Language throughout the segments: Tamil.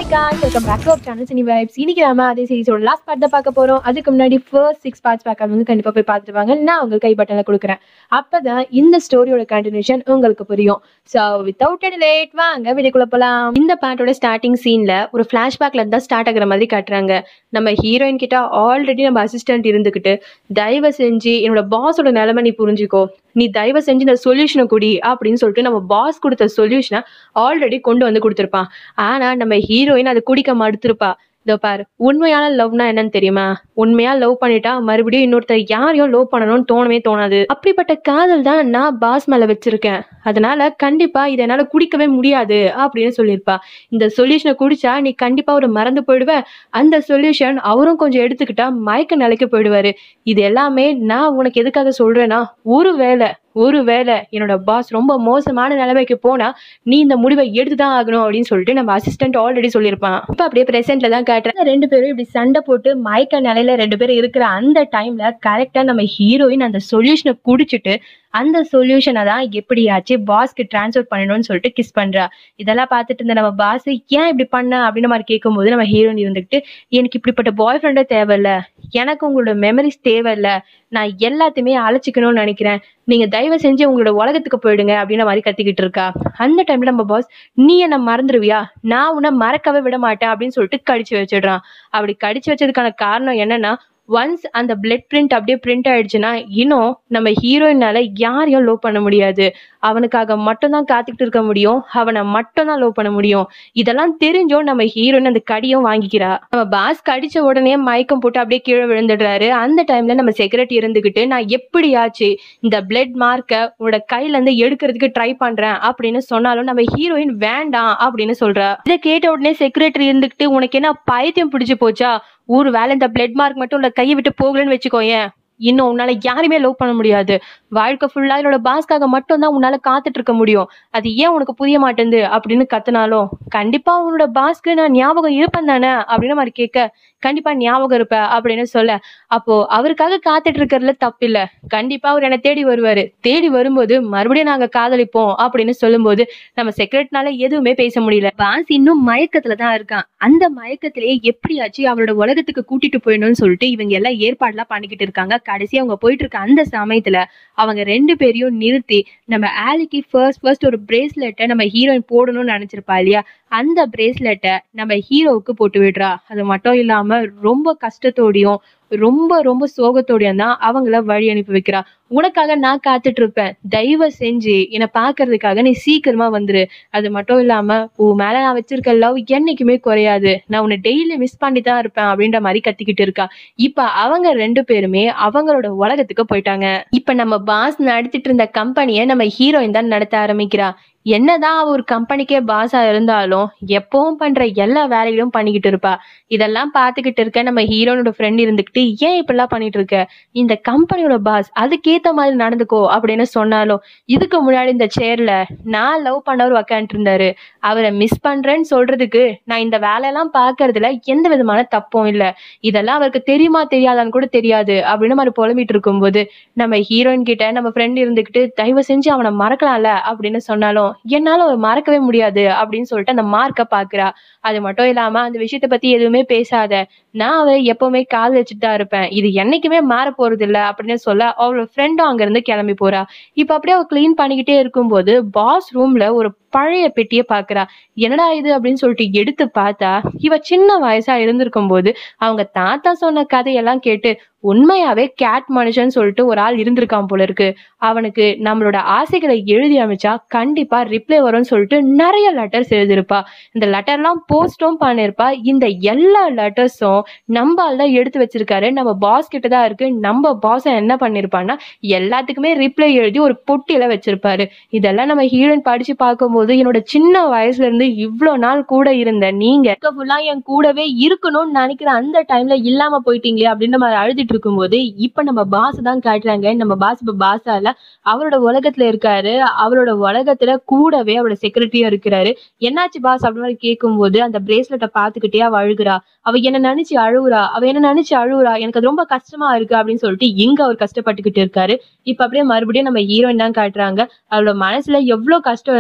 guys welcome back to channel Cine Vibes இன்னைக்கு நாம அதே சீரிஸோட லாஸ்ட் பார்ட் தான் பார்க்க போறோம் அதுக்கு முன்னாடி ஃபர்ஸ்ட் சிக்ஸ் பார்ட்ஸ் பார்க்காதவங்க கண்டிப்பா போய் பார்த்துட்டு வாங்க நான் உங்களுக்கு கை பட்டன்ல கொடுக்குறேன் அப்பதான் இந்த ஸ்டோரியோட கண்டினியூஷன் உங்களுக்கு புரியும் ஸோ வித்தவுட் எட் லேட் வாங்க வீடியோக்குள்ள போலாம் இந்த பாட்டோட ஸ்டார்டிங் சீன்ல ஒரு ஃபிளாஷ்பேக்ல தான் ஸ்டார்ட் ஆகுற மாதிரி காட்டுறாங்க நம்ம ஹீரோயின் கிட்ட ஆல்ரெடி நம்ம அசிஸ்டன்ட் இருந்துக்கிட்டு தயவு செஞ்சு என்னோட பாஸோட நிலைமை நீ புரிஞ்சுக்கோ நீ தயவு செஞ்சு இந்த சொல்யூஷனை குடி அப்படின்னு சொல்லிட்டு நம்ம பாஸ் கொடுத்த சொல்யூஷனை ஆல்ரெடி கொண்டு வந்து கொடுத்துருப்பான் ஆனா நம்ம ஹீரோயின் அதை குடிக்க மறுத்திருப்பா இதோ பாரு உண்மையான லவ்னா என்னன்னு தெரியுமா உண்மையா லவ் பண்ணிட்டா மறுபடியும் இன்னொருத்தர் யாரையும் லவ் பண்ணணும்னு தோணவே தோணாது அப்படிப்பட்ட காதல் தான் நான் பாஸ் மேல வச்சிருக்கேன் அதனால கண்டிப்பா இதை என்னால குடிக்கவே முடியாது அப்படின்னு சொல்லியிருப்பா இந்த சொல்யூஷனை குடிச்சா நீ கண்டிப்பா ஒரு மறந்து போயிடுவ அந்த சொல்யூஷன் அவரும் கொஞ்சம் எடுத்துக்கிட்டா மயக்க நிலைக்கு போயிடுவாரு இது எல்லாமே நான் உனக்கு எதுக்காக சொல்றேன்னா ஒரு வேளை ஒரு வேளை என்னோட பாஸ் ரொம்ப மோசமான நிலைமைக்கு போனா நீ இந்த முடிவை எடுத்துதான் ஆகணும் அப்படின்னு சொல்லிட்டு நம்ம அசிஸ்டன்ட் ஆல்ரெடி சொல்லியிருப்பான் இப்ப அப்படியே பிரசன்ட்ல தான் காட்டுறேன் ரெண்டு பேரும் இப்படி சண்டை போட்டு மயக்க நிலையில ரெண்டு பேரும் இருக்கிற அந்த டைம்ல கரெக்டா நம்ம ஹீரோயின் அந்த சொல்யூஷனை குடிச்சிட்டு அந்த சொல்யூஷனை தான் எப்படியாச்சு பாஸ்க்கு டிரான்ஸ்ஃபர் பண்ணணும்னு சொல்லிட்டு கிஸ் பண்றா இதெல்லாம் பார்த்துட்டு இருந்த நம்ம பாஸ் ஏன் இப்படி பண்ண அப்படின்னு மாதிரி கேட்கும்போது நம்ம ஹீரோயின் இருந்துக்கிட்டு எனக்கு இப்படிப்பட்ட பாய் ஃப்ரெண்டே தேவையில்ல எனக்கு உங்களோட மெமரிஸ் தேவையில்ல நான் எல்லாத்தையுமே அழைச்சிக்கணும்னு நினைக்கிறேன் நீங்க தயவு செஞ்சு உங்களோட உலகத்துக்கு போயிடுங்க அப்படின்ற மாதிரி கத்திக்கிட்டு இருக்கா அந்த டைம்ல நம்ம பாஸ் நீ என்ன மறந்துடுவியா நான் உன்னை மறக்கவே விட மாட்டேன் அப்படின்னு சொல்லிட்டு கடிச்சு வச்சிடுறான் அப்படி கடிச்சு வச்சதுக்கான காரணம் என்னன்னா ஒன்ஸ் அந்த பிளட் பிரிண்ட் அப்படியே பிரிண்ட் ஆயிடுச்சுன்னா இன்னும் நம்ம ஹீரோயினால யாரையும் லவ் பண்ண முடியாது அவனுக்காக மட்டும்தான் காத்துக்கிட்டு இருக்க முடியும் அவனை மட்டும் தான் லவ் பண்ண முடியும் இதெல்லாம் தெரிஞ்சும் நம்ம ஹீரோயின் அந்த கடியும் வாங்கிக்கிறா நம்ம பாஸ் கடிச்ச உடனே மயக்கம் போட்டு அப்படியே கீழே விழுந்துடுறாரு அந்த டைம்ல நம்ம செக்ரட்டரி இருந்துகிட்டு நான் எப்படியாச்சு இந்த பிளட் மார்க்கை உன்னோட கையில இருந்து எடுக்கிறதுக்கு ட்ரை பண்றேன் அப்படின்னு சொன்னாலும் நம்ம ஹீரோயின் வேண்டாம் அப்படின்னு சொல்றா இதை கேட்ட உடனே செக்ரட்டரி இருந்துகிட்டு உனக்கு என்ன பைத்தியம் பிடிச்சு போச்சா ஒரு வேலை இந்த பிளட் மார்க் மட்டும் உள்ள கையை விட்டு போகலன்னு வச்சுக்கோயேன் இன்னும் உன்னால யாருமே லவ் பண்ண முடியாது வாழ்க்கை ஃபுல்லா என்னோட பாஸ்க்காக மட்டும் தான் உன்னால காத்துட்டு இருக்க முடியும் அது ஏன் உனக்கு புரிய மாட்டேங்குது அப்படின்னு கத்துனாலும் கண்டிப்பா உன்னோட பாஸ்க்கு நான் ஞாபகம் இருப்பேன் தானே அப்படின்னு மாதிரி கேட்க கண்டிப்பா ஞாபகம் இருப்ப அப்படின்னு சொல்ல அப்போ அவருக்காக காத்துட்டு இருக்கிறதுல தப்பில்ல கண்டிப்பா அவர் என்னை தேடி வருவாரு தேடி வரும்போது மறுபடியும் நாங்க காதலிப்போம் அப்படின்னு சொல்லும்போது நம்ம செக்ரட்னால எதுவுமே பேச முடியல பாஸ் இன்னும் மயக்கத்துல தான் இருக்கான் அந்த மயக்கத்திலேயே எப்படியாச்சு அவரோட உலகத்துக்கு கூட்டிட்டு போயிடணும்னு சொல்லிட்டு இவங்க எல்லாம் ஏற்பாடுலாம் பண்ணிக்கிட்டு இருக்காங்க கடைசி அவங்க போயிட்டு இருக்க அந்த சமயத்துல அவங்க ரெண்டு பேரையும் நிறுத்தி நம்ம ஆலிக்கு ஃபர்ஸ்ட் ஃபர்ஸ்ட் ஒரு பிரேஸ்லெட்டை நம்ம ஹீரோயின் போடணும்னு நினைச்சிருப்பா இல்லையா அந்த பிரேஸ்லெட்டை நம்ம ஹீரோவுக்கு போட்டு விடுறா அது மட்டும் இல்லாம ரொம்ப கஷ்டத்தோடையும் ரொம்ப ரொம்ப சோகத்தோடையும் தான் அவங்கள வழி அனுப்பி வைக்கிறா உனக்காக நான் காத்துட்டு இருப்பேன் தயவு செஞ்சு என்னை பாக்குறதுக்காக நீ சீக்கிரமா வந்துரு அது மட்டும் இல்லாம உன் மேல நான் வச்சிருக்க லவ் என்னைக்குமே குறையாது நான் உன்னை டெய்லி மிஸ் பண்ணி தான் இருப்பேன் அப்படின்ற மாதிரி கத்திக்கிட்டு இருக்கா இப்ப அவங்க ரெண்டு பேருமே அவங்களோட உலகத்துக்கு போயிட்டாங்க இப்ப நம்ம பாஸ் நடத்திட்டு இருந்த கம்பெனியை நம்ம ஹீரோயின் தான் நடத்த ஆரம்பிக்கிறா என்னதான் அவ ஒரு கம்பெனிக்கே பாஸா இருந்தாலும் எப்பவும் பண்ற எல்லா வேலைகளும் பண்ணிக்கிட்டு இருப்பா இதெல்லாம் பாத்துக்கிட்டு இருக்க நம்ம ஹீரோனோட ஃப்ரெண்ட் இருந்துகிட்டு ஏன் இப்படிலாம் பண்ணிட்டு இருக்க இந்த கம்பெனியோட பாஸ் அதுக்கேத்த மாதிரி நடந்துக்கோ அப்படின்னு சொன்னாலும் இதுக்கு முன்னாடி இந்த சேர்ல நான் லவ் பண்ணவர் உக்காந்துட்டு இருந்தாரு அவரை மிஸ் பண்றேன்னு சொல்றதுக்கு நான் இந்த வேலையெல்லாம் பாக்குறதுல எந்த விதமான தப்பும் இல்ல இதெல்லாம் அவருக்கு தெரியுமா தெரியாதான்னு கூட தெரியாது அப்படின்னு மாதிரி புலம்பிட்டு இருக்கும்போது நம்ம ஹீரோயின் கிட்ட நம்ம ஃப்ரெண்ட் இருந்துகிட்டு தயவு செஞ்சு அவனை மறக்கலாம்ல அப்படின்னு சொன்னாலும் என்னால அவர் மறக்கவே முடியாது அப்படின்னு சொல்லிட்டு அந்த மார்க்க பாக்குறா அது மட்டும் இல்லாம அந்த விஷயத்த பத்தி எதுவுமே பேசாத நான் அவரை எப்பவுமே காதல் வச்சுட்டு தான் இருப்பேன் இது என்னைக்குமே மாற போறது இல்ல அப்படின்னு சொல்ல அவளோட ஃப்ரெண்டும் அங்க இருந்து கிளம்பி போறா இப்ப அப்படியே அவ கிளீன் பண்ணிக்கிட்டே இருக்கும்போது பாஸ் ரூம்ல ஒரு பழைய பெட்டியை பாக்குறா என்னடா இது அப்படின்னு சொல்லிட்டு எடுத்து பார்த்தா இவ சின்ன வயசா இருந்திருக்கும் போது அவங்க தாத்தா சொன்ன கதையெல்லாம் கேட்டு உண்மையாவே கேட் மனுஷன் சொல்லிட்டு ஒரு ஆள் இருந்திருக்கான் போல இருக்கு அவனுக்கு நம்மளோட ஆசைகளை எழுதி அமைச்சா கண்டிப்பா ரிப்ளை வரும்னு சொல்லிட்டு நிறைய லெட்டர்ஸ் எழுதியிருப்பா இந்த லெட்டர்லாம் போஸ்டும் பண்ணிருப்பா இந்த எல்லா லெட்டர்ஸும் நம்ம ஆள் தான் எடுத்து வச்சிருக்காரு நம்ம பாஸ் கிட்ட தான் இருக்கு நம்ம பாஸ் என்ன பண்ணிருப்பான்னா எல்லாத்துக்குமே ரிப்ளை எழுதி ஒரு பொட்டியில வச்சிருப்பாரு இதெல்லாம் நம்ம ஹீரோயின் படிச்சு பார்க்கும்போது என்னோட சின்ன வயசுல இருந்து இவ்வளோ நாள் கூட இருந்த நீங்க ஃபுல்லா என் கூடவே இருக்கணும்னு நினைக்கிற அந்த டைம்ல இல்லாம போயிட்டீங்களே அப்படின்ற மாதிரி அழுதுட்டு இருக்கும்போது இப்ப நம்ம பாஸ் தான் காட்டுறாங்க நம்ம பாஸ் இப்ப பாஸா இல்ல அவரோட உலகத்துல இருக்காரு அவரோட உலகத்துல கூடவே அவரோட செக்ரட்டரியா இருக்கிறாரு என்னாச்சு பாஸ் அப்படின்னு மாதிரி கேட்கும்போது அந்த பிரேஸ்லெட்டை பாத்துக்கிட்டே அவ அழுகுறா அவ என்ன நினைச்சு அழுவுறா அவ என்ன நினைச்சு அழுவுறா எனக்கு அது ரொம்ப கஷ்டமா இருக்கு அப்படின்னு சொல்லிட்டு இங்க அவர் கஷ்டப்பட்டுக்கிட்டு இருக்காரு இப்ப அப்படியே மறுபடியும் நம்ம ஹீரோயின் தான் காட்டுறாங்க அவளோட மனசுல எவ்வளவு கஷ்டம் இருந்தாலும்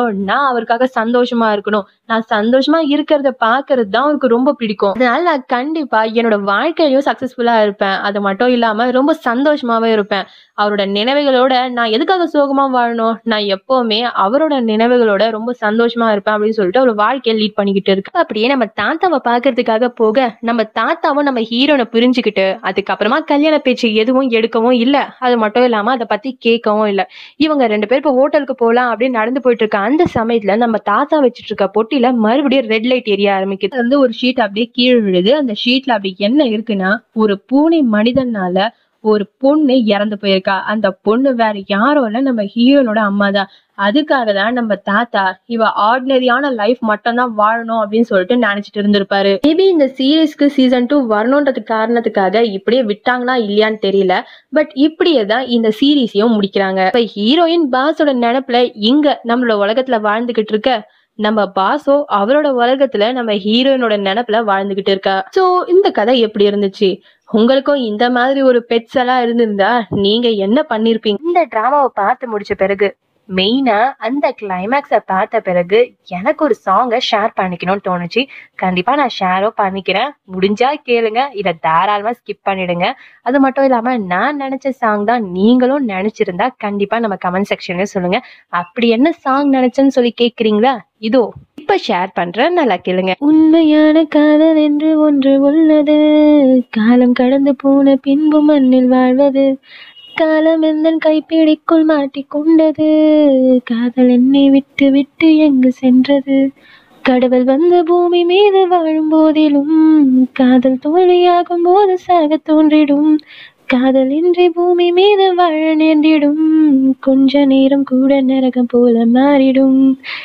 இருக்கணும் நான் அவருக்காக சந்தோஷமா இருக்கணும் நான் சந்தோஷமா இருக்கிறத பாக்குறது தான் அவருக்கு ரொம்ப பிடிக்கும் அதனால நான் கண்டிப்பா என்னோட வாழ்க்கையிலயும் சக்சஸ்ஃபுல்லா இருப்பேன் அது மட்டும் இல்லாம ரொம்ப சந்தோஷமாவே இருப்பேன் அவரோட நினைவுகளோட நான் எதுக்காக சோகமா வாழணும் நான் எப்பவுமே அவரோட நினைவுகளோட ரொம்ப சந்தோஷமா இருப்பேன் அப்படின்னு சொல்லிட்டு ஒரு வாழ்க்கையை லீட் பண்ணிக்கிட்டு இருக்கு அப்படியே நம்ம தாத்தாவை பாக்குறதுக்காக போக நம்ம தாத்தாவும் நம்ம ஹீரோனை புரிஞ்சுக்கிட்டு அதுக்கப்புறமா கல்யாண பேச்சு எதுவும் எடுக்கவும் இல்ல அது மட்டும் இல்லாம அதை பத்தி கேட்கவும் இல்ல இவங்க ரெண்டு பேர் இப்போ ஹோட்டலுக்கு போலாம் அப்படின்னு நடந்து போயிட்டு இருக்க அந்த சமயத்துல நம்ம தாத்தா வச்சிட்டு இருக்க பொட்டில மறுபடியும் ரெட் லைட் எரிய ஆரம்பிக்குது அது வந்து ஒரு ஷீட் அப்படியே கீழே விழுது அந்த ஷீட்ல அப்படி என்ன இருக்குன்னா ஒரு பூனை மனிதனால ஒரு பொண்ணு இறந்து போயிருக்கா அந்த பொண்ணு வேற யாரும் இல்ல நம்ம ஹீரோனோட அம்மா தான் அதுக்காக தான் நம்ம தாத்தா இவ ஆர்டினரியான லைஃப் மட்டும் தான் வாழணும் அப்படின்னு சொல்லிட்டு நினைச்சிட்டு இருந்திருப்பாரு மேபி இந்த சீரீஸ்க்கு சீசன் டூ வரணுன்றது காரணத்துக்காக இப்படியே விட்டாங்களா இல்லையான்னு தெரியல பட் இப்படியே தான் இந்த சீரீஸையும் முடிக்கிறாங்க இப்ப ஹீரோயின் பாஸோட நினைப்புல இங்க நம்மளோட உலகத்துல வாழ்ந்துகிட்டு இருக்க நம்ம பாசோ அவரோட உலகத்துல நம்ம ஹீரோயினோட நினைப்புல வாழ்ந்துகிட்டு இருக்கா சோ இந்த கதை எப்படி இருந்துச்சு உங்களுக்கும் இந்த மாதிரி ஒரு பெட்ஸ் எல்லாம் இருந்திருந்தா நீங்க என்ன பண்ணிருப்பீங்க இந்த டிராமாவை பார்த்து முடிச்ச பிறகு மெயினா அந்த கிளைமேக்ஸை பார்த்த பிறகு எனக்கு ஒரு சாங்கை ஷேர் பண்ணிக்கணும்னு தோணுச்சு கண்டிப்பா நான் ஷேரும் பண்ணிக்கிறேன் முடிஞ்சா கேளுங்க இதை தாராளமா ஸ்கிப் பண்ணிடுங்க அது மட்டும் இல்லாம நான் நினைச்ச சாங் தான் நீங்களும் நினைச்சிருந்தா கண்டிப்பா நம்ம கமெண்ட் செக்ஷன்ல சொல்லுங்க அப்படி என்ன சாங் நினைச்சேன்னு சொல்லி கேக்குறீங்களா இதோ இப்ப ஷேர் பண்றேன் நல்லா கேளுங்க உண்மையான காதல் என்று ஒன்று உள்ளது காலம் கடந்து போன பின்பு மண்ணில் வாழ்வது காலம் எந்தன் கைப்பிடிக்குள் மாட்டிக்கொண்டது காதல் என்னை விட்டு விட்டு எங்கு சென்றது கடவுள் வந்த பூமி மீது வாழும் போதிலும் காதல் தோல்வியாகும் போது சாக தோன்றிடும் காதல் இன்றி பூமி மீது வாழ நேர்ந்திடும் கொஞ்ச நேரம் கூட நரகம் போல மாறிடும்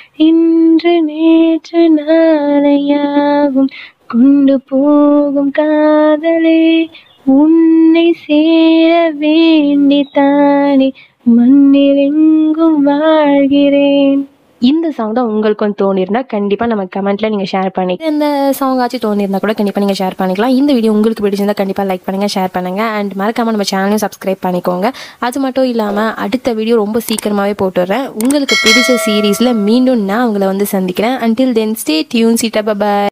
இன்று நேற்று நாளையாகும் கொண்டு போகும் காதலே உன்னை சேர வேண்டித்தானே மண்ணில் எங்கும் வாழ்கிறேன் இந்த சாங் தான் உங்களுக்கும் தோணிருந்தா கண்டிப்பா நம்ம கமெண்ட்ல நீங்க ஷேர் பண்ணி இந்த சாங் ஆச்சு தோணிருந்தா கூட கண்டிப்பா நீங்க ஷேர் பண்ணிக்கலாம் இந்த வீடியோ உங்களுக்கு பிடிச்சிருந்தா கண்டிப்பா லைக் பண்ணுங்க ஷேர் பண்ணுங்க அண்ட் மறக்காம நம்ம சேனலையும் சப்ஸ்கிரைப் பண்ணிக்கோங்க அது மட்டும் இல்லாம அடுத்த வீடியோ ரொம்ப சீக்கிரமாவே போட்டுடுறேன் உங்களுக்கு பிடிச்ச சீரீஸ்ல மீண்டும் நான் உங்களை வந்து சந்திக்கிறேன் until then stay tuned cheetah பாய்